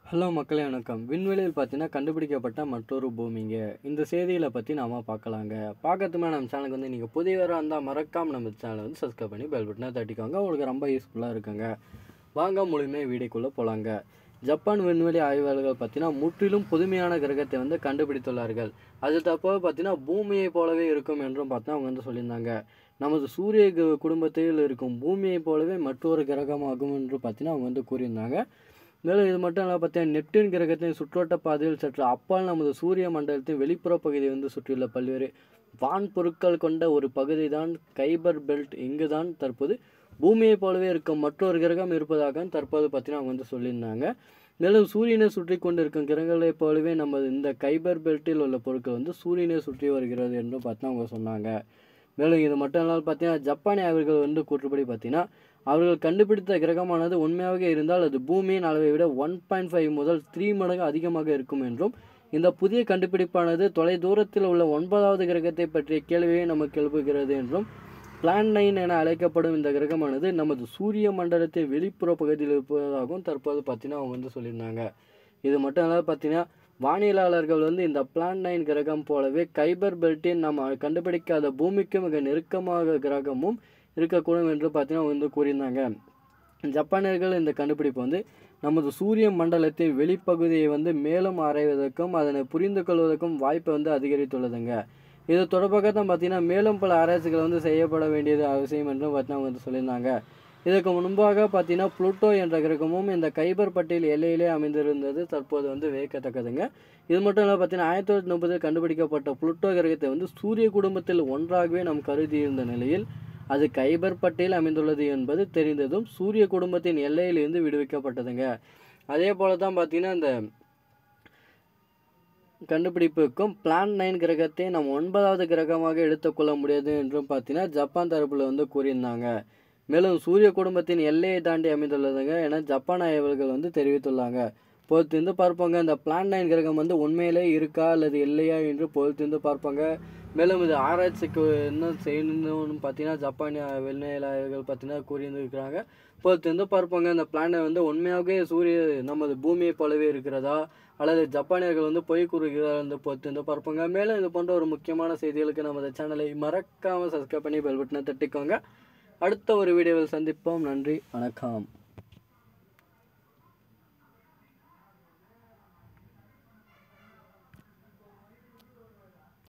hello மக்களே வணக்கம் விண்வெளியில் பார்த்தீங்கன்னா கண்டுபிடிக்கப்பட்ட மற்றொரு பூமிங்க இந்த செய்திகளை பற்றி நாம் பார்க்கலாங்க பார்க்கறதுமே நம்ம சேனலுக்கு வந்து நீங்கள் புதியவராக இருந்தால் மறக்காமல் நம்ம சேனலை வந்து சப்ஸ்கிரைப் பண்ணி பெல் பட்டனை தட்டிக்கோங்க உங்களுக்கு ரொம்ப யூஸ்ஃபுல்லாக இருக்குங்க வாங்க முழுமையாக வீடியோக்குள்ளே போகலாங்க ஜப்பான் விண்வெளி ஆய்வாளர்கள் பார்த்தீங்கன்னா முற்றிலும் புதுமையான கிரகத்தை வந்து கண்டுபிடித்துள்ளார்கள் அது தப்போது பார்த்தீங்கன்னா பூமியை போலவே இருக்கும் என்றும் பார்த்தா அவங்க வந்து சொல்லியிருந்தாங்க நமது சூரிய கு- குடும்பத்தில் இருக்கும் பூமியை போலவே மற்றொரு கிரகமாகும் என்று பார்த்தீங்கன்னா அவங்க வந்து கூறியிருந்தாங்க மேலும் இது மட்டும் இல்லாமல் பார்த்தீங்கன்னா நெப்டின் கிரகத்தின் சுற்றோட்ட பாதையில் சற்று அப்பால் நமது சூரிய மண்டலத்தின் வெளிப்புற பகுதியை வந்து சுற்றியுள்ள பல்வேறு வான் பொருட்கள் கொண்ட ஒரு பகுதி தான் கைபர் பெல்ட் இங்கு தான் தற்போது பூமியைப் போலவே இருக்கும் மற்றொரு கிரகம் இருப்பதாக தற்போது பார்த்தீங்கன்னா அவங்க வந்து சொல்லியிருந்தாங்க மேலும் சூரியனை சுற்றி கொண்டிருக்கும் கிரகங்களைப் போலவே நம்ம இந்த கைபர் பெல்ட்டில் உள்ள பொருட்கள் வந்து சூரியனை சுற்றி வருகிறது என்றும் பார்த்து அவங்க சொன்னாங்க மேலும் இது மட்டும் இல்லாமல் பார்த்தீங்கன்னா ஜப்பானிய அவர்கள் வந்து கூற்றுப்படி பார்த்தீங்கன்னா அவர்கள் கண்டுபிடித்த கிரகமானது உண்மையாக இருந்தால் அது பூமியின் அளவை விட ஒன் பாயிண்ட் ஃபைவ் முதல் த்ரீ மடங்கு அதிகமாக இருக்கும் என்றும் இந்த புதிய கண்டுபிடிப்பானது தொலை தூரத்தில் உள்ள ஒன்பதாவது கிரகத்தை பற்றிய கேள்வியை நமக்கு எழுப்புகிறது என்றும் பிளான் நைன் என அழைக்கப்படும் இந்த கிரகமானது நமது சூரிய மண்டலத்தின் வெளிப்புற பகுதியில் இருப்பதாகவும் தற்போது பார்த்தீங்கன்னா அவங்க வந்து சொல்லியிருந்தாங்க இது மட்டும் இல்லாமல் பார்த்தீங்கன்னா வானியலாளர்கள் வந்து இந்த பிளான் நைன் கிரகம் போலவே கைபர் பெல்ட்டின் நம்ம கண்டுபிடிக்காத பூமிக்கு மிக நெருக்கமாக கிரகமும் இருக்கக்கூடும் என்று பார்த்தீங்கன்னா அவங்க வந்து கூறியிருந்தாங்க ஜப்பானியர்கள் இந்த கண்டுபிடிப்பு வந்து நமது சூரிய மண்டலத்தின் வெளிப்பகுதியை வந்து மேலும் ஆராய்வதற்கும் அதனை புரிந்து கொள்வதற்கும் வாய்ப்பை வந்து அதிகரித்துள்ளதுங்க இது தொடர்பாக தான் பார்த்தீங்கன்னா மேலும் பல ஆராய்ச்சிகள் வந்து செய்யப்பட வேண்டியது அவசியம் என்றும் பார்த்தீங்கன்னா அவங்க வந்து சொல்லியிருந்தாங்க இதற்கு முன்பாக பார்த்தீங்கன்னா புளூட்டோ என்ற கிரகமும் இந்த கைபர் பட்டியல் எல்லையிலே அமைந்திருந்தது தற்போது வந்து வியக்கத்தக்கதுங்க இது மட்டும் இல்லாமல் பார்த்தீங்கன்னா ஆயிரத்தி தொள்ளாயிரத்தி முப்பதில் கண்டுபிடிக்கப்பட்ட புளூட்டோ கிரகத்தை வந்து சூரிய குடும்பத்தில் ஒன்றாகவே நாம் கருதியிருந்த நிலையில் அது கைபர் பட்டியல் அமைந்துள்ளது என்பது தெரிந்ததும் சூரிய குடும்பத்தின் எல்லையிலிருந்து விடுவிக்கப்பட்டதுங்க அதே போல தான் பார்த்தீங்கன்னா இந்த கண்டுபிடிப்புக்கும் பிளான் நைன் கிரகத்தை நாம் ஒன்பதாவது கிரகமாக எடுத்துக்கொள்ள முடியாது என்றும் பார்த்தீங்கன்னா ஜப்பான் தரப்பில் வந்து கூறியிருந்தாங்க மேலும் சூரிய குடும்பத்தின் எல்லையை தாண்டி அமைந்துள்ளதுங்க என ஜப்பான் ஆய்வர்கள் வந்து தெரிவித்துள்ளாங்க பொறுத்திருந்து பார்ப்பாங்க இந்த பிளான் நைன் கிரகம் வந்து உண்மையிலே இருக்கா அல்லது இல்லையா என்று பொறுத்திருந்து பார்ப்பாங்க மேலும் இது ஆராய்ச்சிக்கு என்ன செய்யணும்னு பார்த்தீங்கன்னா ஜப்பானிய விண்வெளியாளர்கள் பார்த்தீங்கன்னா கூறியிருந்திருக்கிறாங்க பொறுத்திருந்து பார்ப்பாங்க இந்த பிளானை வந்து உண்மையாகவே சூரிய நமது பூமியை போலவே இருக்கிறதா அல்லது ஜப்பானியர்கள் வந்து பொய் கூறுகிறார்கள் என்று பொறுத்திருந்து பார்ப்பாங்க மேலும் இது போன்ற ஒரு முக்கியமான செய்திகளுக்கு நமது சேனலை மறக்காமல் சப்ஸ்கிரைப் பண்ணி பெல் பட்டனை தட்டிக்கோங்க அடுத்த ஒரு வீடியோவில் சந்திப்போம் நன்றி வணக்கம்